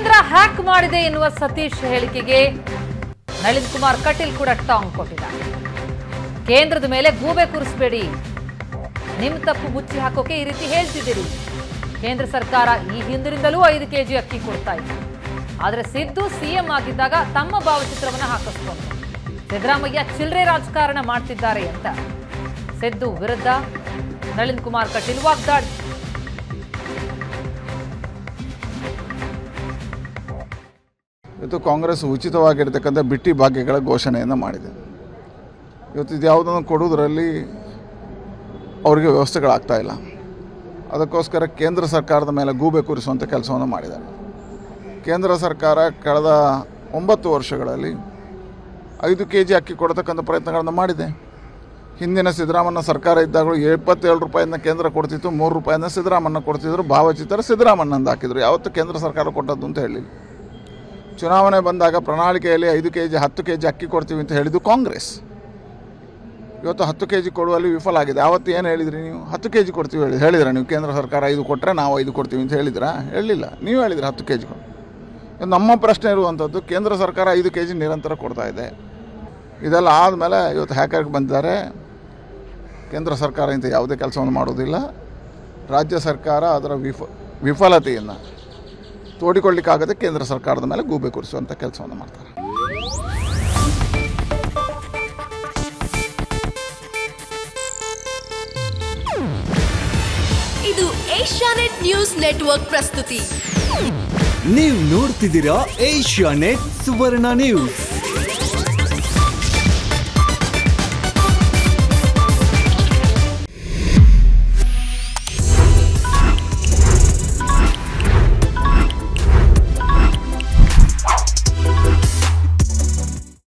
ಕೇಂದ್ರ ಹ್ಯಾಕ್ ಮಾಡಿದೆ ಎನ್ನುವ ಸತೀಶ್ ಹೇಳಿಕೆಗೆ ನಳಿನ್ ಕುಮಾರ್ ಕಟೀಲ್ ಕೂಡ ಟಾಂಗ್ ಕೊಟ್ಟಿದ್ದಾರೆ ಕೇಂದ್ರದ ಮೇಲೆ ಗೂಬೆ ಕೂರಿಸಬೇಡಿ ನಿಮ್ ತಪ್ಪು ಮುಚ್ಚಿ ಹಾಕೋಕೆ ಈ ರೀತಿ ಹೇಳ್ತಿದ್ದೀರಿ ಕೇಂದ್ರ ಸರ್ಕಾರ ಈ ಹಿಂದಿನಿಂದಲೂ ಐದು ಕೆಜಿ ಅಕ್ಕಿ ಕೊಡ್ತಾ ಇತ್ತು ಆದ್ರೆ ಸಿದ್ದು ಸಿಎಂ ಆಗಿದ್ದಾಗ ತಮ್ಮ ಭಾವಚಿತ್ರವನ್ನ ಹಾಕಿಸ್ಕೊಂಡು ಸಿದ್ದರಾಮಯ್ಯ ಚಿಲ್ಲರೆ ರಾಜಕಾರಣ ಮಾಡ್ತಿದ್ದಾರೆ ಅಂತ ಸಿದ್ದು ವಿರುದ್ಧ ನಳಿನ್ ಕುಮಾರ್ ಕಟೀಲ್ ವಾಗ್ದಾಳಿ ಇವತ್ತು ಕಾಂಗ್ರೆಸ್ ಉಚಿತವಾಗಿರ್ತಕ್ಕಂಥ ಬಿಟ್ಟಿ ಭಾಗ್ಯಗಳ ಘೋಷಣೆಯನ್ನು ಮಾಡಿದೆ ಇವತ್ತು ಇದು ಯಾವುದನ್ನು ಕೊಡುವುದರಲ್ಲಿ ಅವರಿಗೆ ವ್ಯವಸ್ಥೆಗಳಾಗ್ತಾ ಇಲ್ಲ ಅದಕ್ಕೋಸ್ಕರ ಕೇಂದ್ರ ಸರ್ಕಾರದ ಮೇಲೆ ಗೂಬೆ ಕೂರಿಸುವಂಥ ಕೆಲಸವನ್ನು ಮಾಡಿದ್ದಾರೆ ಕೇಂದ್ರ ಸರ್ಕಾರ ಕಳೆದ ಒಂಬತ್ತು ವರ್ಷಗಳಲ್ಲಿ ಐದು ಕೆ ಜಿ ಅಕ್ಕಿ ಕೊಡ್ತಕ್ಕಂಥ ಪ್ರಯತ್ನಗಳನ್ನು ಮಾಡಿದೆ ಹಿಂದಿನ ಸಿದ್ದರಾಮಯ್ಯ ಸರ್ಕಾರ ಇದ್ದಾಗಲೂ ಎಪ್ಪತ್ತೇಳು ರೂಪಾಯಿನ ಕೇಂದ್ರ ಕೊಡ್ತಿತ್ತು ಮೂರು ರೂಪಾಯಿನ ಸಿದ್ದರಾಮಯ್ಯ ಕೊಡ್ತಿದ್ರು ಭಾವಚಿತ್ರ ಸಿದ್ದರಾಮಯ್ಯಂದು ಹಾಕಿದ್ರು ಯಾವತ್ತು ಕೇಂದ್ರ ಸರ್ಕಾರ ಕೊಟ್ಟದ್ದು ಅಂತ ಹೇಳಿಲ್ಲ ಚುನಾವಣೆ ಬಂದಾಗ ಪ್ರಣಾಳಿಕೆಯಲ್ಲಿ ಐದು ಕೆ ಜಿ ಹತ್ತು ಕೆ ಜಿ ಅಕ್ಕಿ ಕೊಡ್ತೀವಿ ಅಂತ ಹೇಳಿದ್ದು ಕಾಂಗ್ರೆಸ್ ಇವತ್ತು ಹತ್ತು ಕೆ ಜಿ ಕೊಡುವಲ್ಲಿ ವಿಫಲ ಆಗಿದೆ ಆವತ್ತು ಏನು ಹೇಳಿದ್ರಿ ನೀವು ಹತ್ತು ಕೆ ಜಿ ಕೊಡ್ತೀವಿ ಹೇಳಿ ಹೇಳಿದ್ರ ನೀವು ಕೇಂದ್ರ ಸರ್ಕಾರ ಐದು ಕೊಟ್ಟರೆ ನಾವು ಐದು ಕೊಡ್ತೀವಿ ಅಂತ ಹೇಳಿದ್ರಾ ಹೇಳಿಲ್ಲ ನೀವು ಹೇಳಿದ್ರಿ ಹತ್ತು ಕೆ ಜಿ ಕೊಡಿ ಇವತ್ತು ನಮ್ಮ ಪ್ರಶ್ನೆ ಇರುವಂಥದ್ದು ಕೇಂದ್ರ ಸರ್ಕಾರ ಐದು ಕೆ ಜಿ ನಿರಂತರ ಕೊಡ್ತಾ ಇದೆ ಇದೆಲ್ಲ ಆದಮೇಲೆ ಇವತ್ತು ಹ್ಯಾಕರ್ಗೆ ಬಂದಿದ್ದಾರೆ ಕೇಂದ್ರ ಸರ್ಕಾರ ಇಂಥ ಯಾವುದೇ ಕೆಲಸವನ್ನು ಮಾಡೋದಿಲ್ಲ ರಾಜ್ಯ ಸರ್ಕಾರ ಅದರ ವಿಫ ವಿಫಲತೆಯನ್ನು ತೋಡಿಕೊಳ್ಳಿಕ್ಕಾಗದೆ ಕೇಂದ್ರ ಸರ್ಕಾರದ ಮೇಲೆ ಗೂಬೆ ಕೂರಿಸುವಂಥ ಕೆಲಸವನ್ನು ಮಾಡ್ತಾರೆ ಇದು ಏಷ್ಯಾನೆಟ್ ನ್ಯೂಸ್ ನೆಟ್ವರ್ಕ್ ಪ್ರಸ್ತುತಿ ನೀವು ನೋಡ್ತಿದ್ದೀರಾ ಏಷ್ಯಾ ನೆಟ್ ಸುವರ್ಣ ನ್ಯೂಸ್